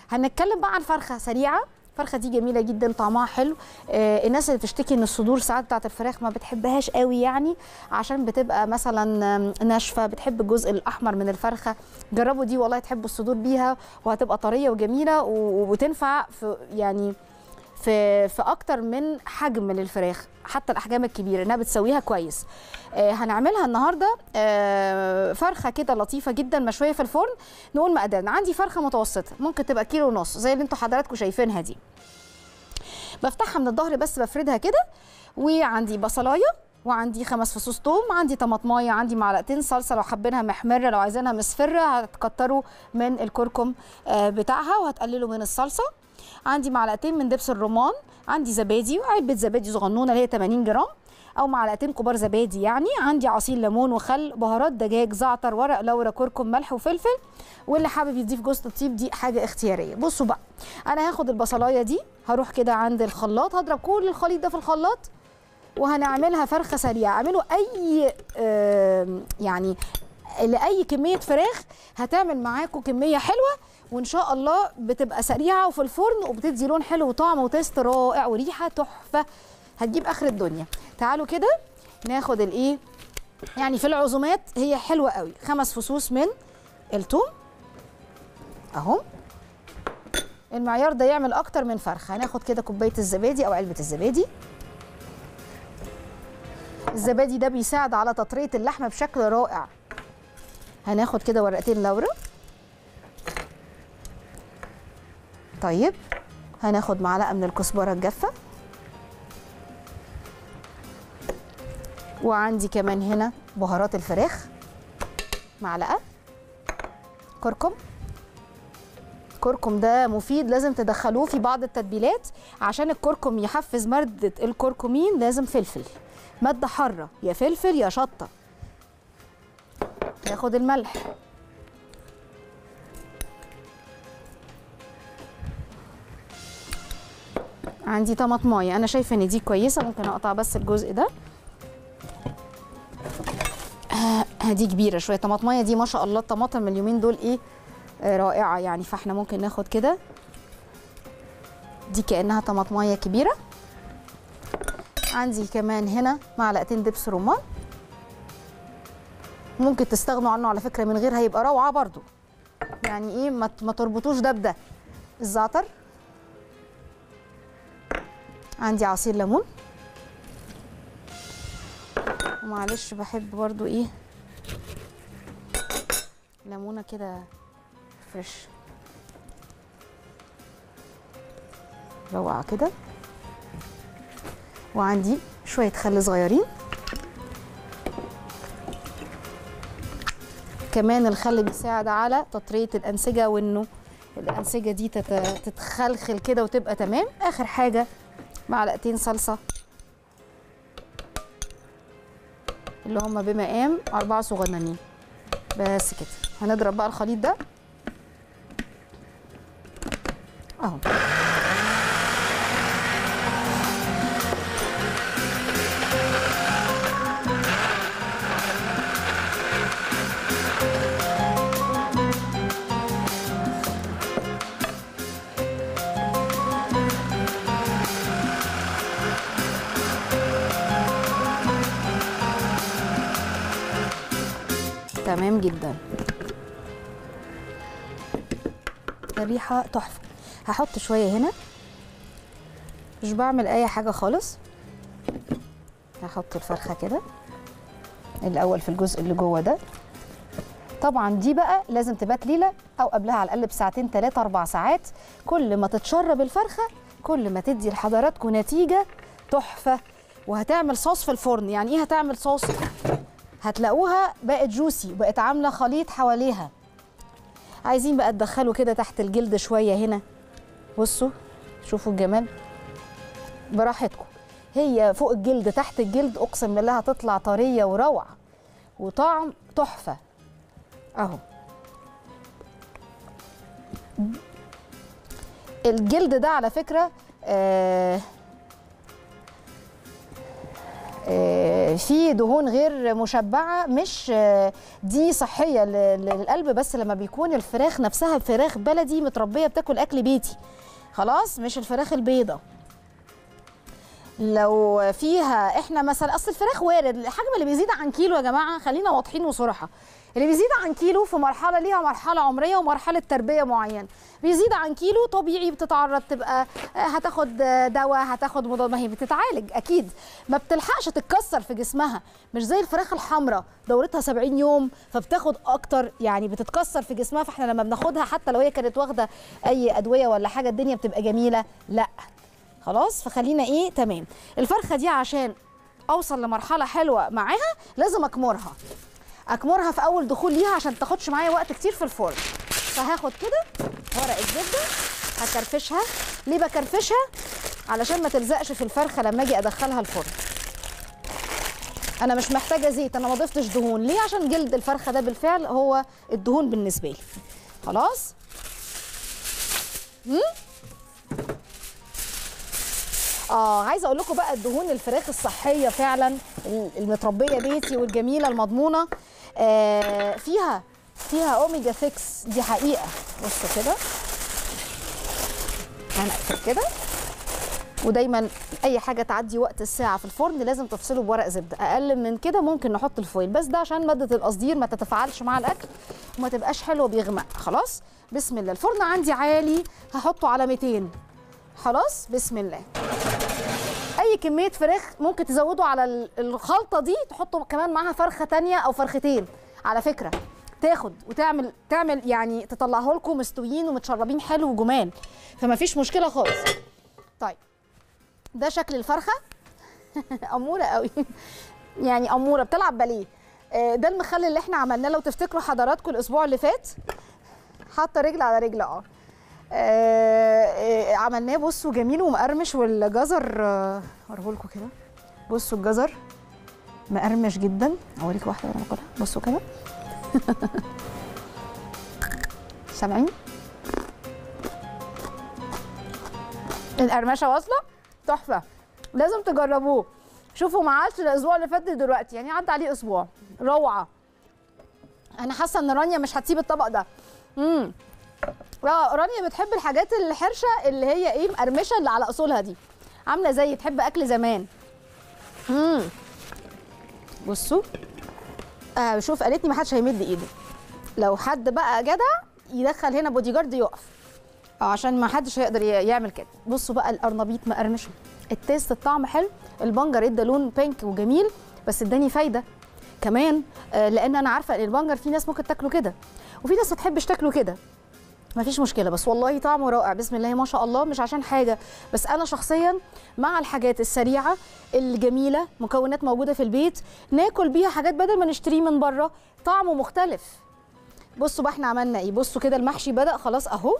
هنتكلم بقى عن فرخه سريعه الفرخه دي جميله جدا طعمها حلو آه الناس اللي بتشتكي ان الصدور ساعات بتاعت الفراخ ما بتحبهاش قوي يعني عشان بتبقى مثلا آم، ناشفه بتحب الجزء الاحمر من الفرخه جربوا دي والله تحبوا الصدور بيها وهتبقى طريه وجميله و- وتنفع في يعني في في اكتر من حجم للفراخ حتى الاحجام الكبيره انها بتسويها كويس آه هنعملها النهارده آه فرخه كده لطيفه جدا مشويه في الفرن نقول مقاديرنا عندي فرخه متوسطه ممكن تبقى كيلو ونص زي اللي انتوا حضراتكم شايفينها دي بفتحها من الظهر بس بفردها كده وعندي بصلايه وعندي خمس فصوص توم عندي طماطمايه عندي معلقتين صلصه لو حابينها محمره لو عايزينها مصفره هتكتروا من الكركم آه، بتاعها وهتقللوا من الصلصه عندي معلقتين من دبس الرمان عندي زبادي وعلبه زبادي صغنونه اللي هي 80 جرام او معلقتين كبار زبادي يعني عندي عصير ليمون وخل بهارات دجاج زعتر ورق لورا كركم ملح وفلفل واللي حابب يضيف جوز الطيب دي حاجه اختياريه بصوا بقى انا هاخد البصلايه دي هروح كده عند الخلاط هضرب كل الخليط ده في الخلاط وهنعملها فرخه سريعه اعملوا اي آم، يعني لاي كميه فراخ هتعمل معاكم كميه حلوه وان شاء الله بتبقى سريعه وفي الفرن وبتدي لون حلو وطعم وتيست رائع وريحه تحفه هتجيب اخر الدنيا تعالوا كده ناخد الايه يعني في العزومات هي حلوه قوي خمس فصوص من الثوم اهو المعيار ده يعمل اكتر من فرخه هناخد كده كوبايه الزبادي او علبه الزبادي الزبادي ده بيساعد على تطريه اللحمه بشكل رائع هناخد كده ورقتين لورا طيب هناخد معلقه من الكزبره الجافه وعندي كمان هنا بهارات الفراخ معلقه كركم الكركم ده مفيد لازم تدخلوه في بعض التتبيلات عشان الكركم يحفز مادة الكركمين لازم فلفل مادة حارة يا فلفل يا شطة ناخد الملح عندي طماطمايه انا شايفه ان دي كويسه ممكن اقطع بس الجزء ده آه، دي كبيره شويه طماطمايه دي ما شاء الله الطماطم اليومين دول ايه آه، رائعه يعني فاحنا ممكن ناخد كده دي كانها طماطمايه كبيره عندي كمان هنا معلقتين دبس رمان ممكن تستغنوا عنه على فكره من غير هيبقى روعه برضو يعني ايه ما ت- ما تربطوش ده بده الزعتر عندي عصير ليمون ومعلش بحب برضو ايه ليمونه كده فريش روعه كده وعندي شويه خل صغيرين كمان الخل بيساعد على تطريه الانسجه وانه الانسجه دي تت- تتخلخل كده وتبقى تمام اخر حاجه معلقتين صلصه اللي هم بمقام أربعة صغننين بس كده هنضرب بقى الخليط ده اهو تمام جدا الريحه تحفه هحط شويه هنا مش بعمل اي حاجه خالص هحط الفرخه كده الاول في الجزء اللي جوه ده طبعا دي بقى لازم تبات ليله او قبلها على الاقل بساعتين ثلاثة اربع ساعات كل ما تتشرب الفرخه كل ما تدي لحضراتكم نتيجه تحفه وهتعمل صوص في الفرن يعني ايه هتعمل صوص هتلاقوها بقت جوسي بقت عامله خليط حواليها عايزين بقى تدخلوا كده تحت الجلد شويه هنا بصوا شوفوا الجمال براحتكم هي فوق الجلد تحت الجلد اقسم بالله هتطلع طريه وروعه وطعم تحفه اهو الجلد ده على فكره آه آه، في دهون غير مشبعه مش آه، دي صحيه ل- للقلب بس لما بيكون الفراخ نفسها فراخ بلدي متربيه بتاكل اكل بيتي خلاص مش الفراخ البيضه لو فيها احنا مثلا اصل الفراخ وارد الحجم اللي بيزيد عن كيلو يا جماعه خلينا واضحين وصراحه اللي بيزيد عن كيلو في مرحله ليها مرحله عمريه ومرحله تربيه معينه بيزيد عن كيلو طبيعي بتتعرض تبقى آه، هتاخد آه، دواء هتاخد مضاد ما هي بتتعالج اكيد ما بتلحقش تتكسر في جسمها مش زي الفراخ الحمراء دورتها 70 يوم فبتاخد اكتر يعني بتتكسر في جسمها فاحنا لما بناخدها حتى لو هي كانت واخده اي ادويه ولا حاجه الدنيا بتبقى جميله لا خلاص فخلينا ايه تمام الفرخه دي عشان اوصل لمرحله حلوه معاها لازم اكمرها اكمرها في اول دخول ليها عشان تاخدش معايا وقت كتير في الفرن فهاخد كده ورقه زبده هكرفشها ليه بكرفشها علشان ما تلزقش في الفرخه لما اجي ادخلها الفرن انا مش محتاجه زيت انا ما ضفتش دهون ليه عشان جلد الفرخه ده بالفعل هو الدهون بالنسبه لي خلاص اه عايزه اقول لكم بقى الدهون الفراخ الصحيه فعلا المتربيه بيتي والجميله المضمونه آه فيها فيها اوميجا 6 دي حقيقه بصوا كده هنقفل كده ودايما اي حاجه تعدي وقت الساعه في الفرن لازم تفصله بورق زبده اقل من كده ممكن نحط الفويل بس ده عشان ماده القصدير ما تتفاعلش مع الاكل وما تبقاش حلوه بيغمق خلاص بسم الله الفرن عندي عالي هحطه على 200 خلاص بسم الله اي كميه فراخ ممكن تزودوا على ال- الخلطه دي تحطوا كمان معاها فرخه تانية او فرختين على فكره تاخد وتعمل تعمل يعني تطلعه لكم مستويين ومتشربين حلو وجمال فما فيش مشكله خالص طيب ده شكل الفرخه اموره قوي يعني اموره بتلعب باليه آه، ده المخلل اللي احنا عملناه لو تفتكروا حضراتكم الاسبوع اللي فات حاطه رجل على رجل اه آه، آه، عملناه بصوا جميل ومقرمش والجزر آه، اوريه لكم كده بصوا الجزر مقرمش جدا اوريك واحده وانا باكلها بصوا كده سامعين القرمشه واصله تحفه لازم تجربوه شوفوا ما عادش الاسبوع اللي فات دلوقتي يعني عدى عليه اسبوع روعه انا حاسه ان رانيا مش هتسيب الطبق ده امم اه رانيا بتحب الحاجات الحرشه اللي هي ايه مقرمشه اللي على اصولها دي عامله زي تحب اكل زمان امم بصوا آه شوف قالت لي ما حدش هيمد ايده لو حد بقى جدع يدخل هنا بودي جارد يقف اه عشان ما حدش هيقدر ي- يعمل كده بصوا بقى القرنبيط مقرمش التيست الطعم حلو البنجر ادى لون بينك وجميل بس اداني فايده كمان آه لان انا عارفه ان البنجر في ناس ممكن تاكله كده وفي ناس ما تحبش تاكله كده مفيش مشكله بس والله طعمه رائع بسم الله ما شاء الله مش عشان حاجه بس انا شخصيا مع الحاجات السريعه الجميله مكونات موجوده في البيت ناكل بيها حاجات بدل ما نشتريه من بره طعمه مختلف بصوا بقى احنا عملنا ايه بصوا كده المحشي بدا خلاص اهو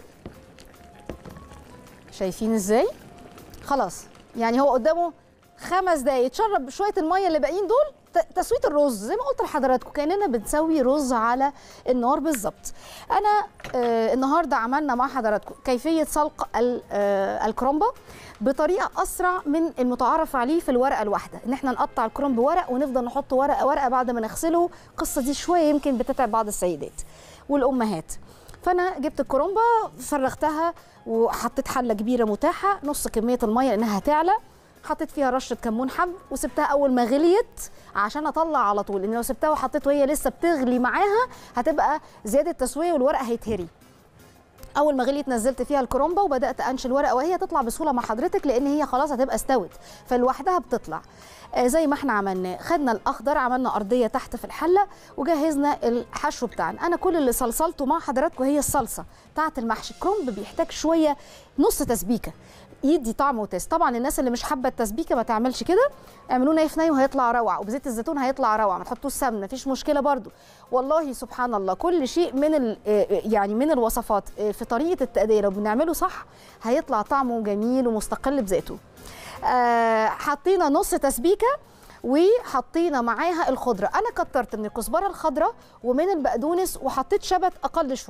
شايفين ازاي خلاص يعني هو قدامه خمس دقايق يتشرب شويه الميه اللي باقيين دول ت- تسويه الرز زي ما قلت لحضراتكم كاننا بنسوي رز على النار بالظبط انا آه النهارده عملنا مع حضراتكم كيفيه سلق ال- آه الكرومبه بطريقه اسرع من المتعارف عليه في الورقه الواحده ان احنا نقطع الكرومب ورق ونفضل نحط ورقه ورقه بعد ما نغسله القصه دي شويه يمكن بتتعب بعض السيدات والامهات فانا جبت الكرومبه فرغتها وحطيت حله كبيره متاحه نص كميه الميه لانها هتعلى حطيت فيها رشه كمون حب وسبتها اول ما غليت عشان اطلع على طول لان لو سبتها وحطيت وهي لسه بتغلي معاها هتبقى زياده تسويه والورق هيتهري اول ما غليت نزلت فيها الكرومبه وبدات انشي الورقه وهي تطلع بسهوله مع حضرتك لان هي خلاص هتبقى استوت فلوحدها بتطلع آه زي ما احنا عملنا خدنا الاخضر عملنا ارضيه تحت في الحله وجهزنا الحشو بتاعنا انا كل اللي صلصلته مع حضراتكم هي الصلصه بتاعه المحشي الكرنب بيحتاج شويه نص تسبيكه يدي طعم وتيست طبعا الناس اللي مش حابه التسبيكه ما تعملش كده اعملوه ناي في ناي وهيطلع روعه وبزيت الزيتون هيطلع روعه ما تحطوش سمنه مفيش مشكله برده والله سبحان الله كل شيء من ال- آه، يعني من الوصفات آه، في طريقه التقدير لو بنعمله صح هيطلع طعمه جميل ومستقل بذاته آه، حطينا نص تسبيكه وحطينا معاها الخضره انا كترت من الكزبره الخضراء ومن البقدونس وحطيت شبت اقل شويه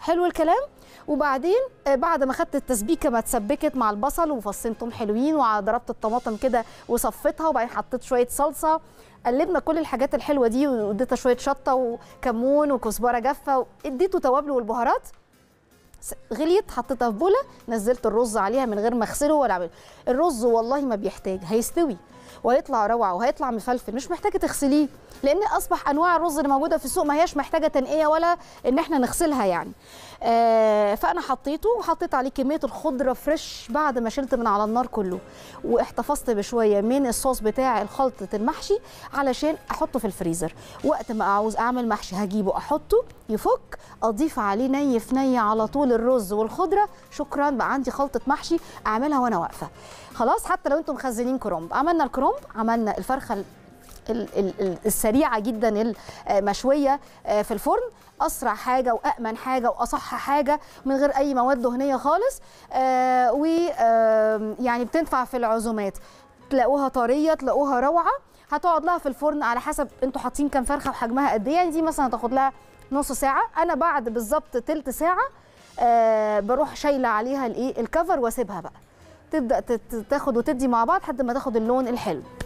حلو الكلام وبعدين آه، بعد ما خدت التسبيكه ما اتسبكت مع البصل وفصين توم حلوين وضربت الطماطم كده وصفيتها وبعدين حطيت شويه صلصه قلبنا كل الحاجات الحلوه دي واديتها شويه شطه وكمون وكزبره جافه اديته توابل والبهارات س- غليت حطيتها في بوله نزلت الرز عليها من غير ما اغسله ولا اعمله الرز والله ما بيحتاج هيستوي وهيطلع روعه وهيطلع مفلفل مش محتاجه تغسليه لان اصبح انواع الرز اللي موجوده في السوق ما هياش محتاجه تنقيه ولا ان احنا نغسلها يعني آه فانا حطيته وحطيت عليه كميه الخضره فريش بعد ما شلت من على النار كله واحتفظت بشويه من الصوص بتاع خلطه المحشي علشان احطه في الفريزر وقت ما عاوز اعمل محشي هجيبه احطه يفك اضيف عليه ني في ني على طول الرز والخضره شكرا بقى عندي خلطه محشي اعملها وانا واقفه خلاص حتى لو انتم مخزنين كرومب عملنا الكرومب عملنا الفرخه ال- ال- ال- ال- السريعه جدا المشويه آه، في الفرن اسرع حاجه وامن حاجه واصح حاجه من غير اي مواد دهنيه خالص و آه، يعني بتنفع في العزومات تلاقوها طريه تلاقوها روعه هتقعد لها في الفرن على حسب انتوا حاطين كام فرخه وحجمها قد ايه يعني دي مثلا هتاخد لها نص ساعه انا بعد بالظبط تلت ساعه آه، بروح شايله عليها الايه الكفر واسيبها بقى تبدا تت- تاخد وتدي مع بعض لحد ما تاخد اللون الحلو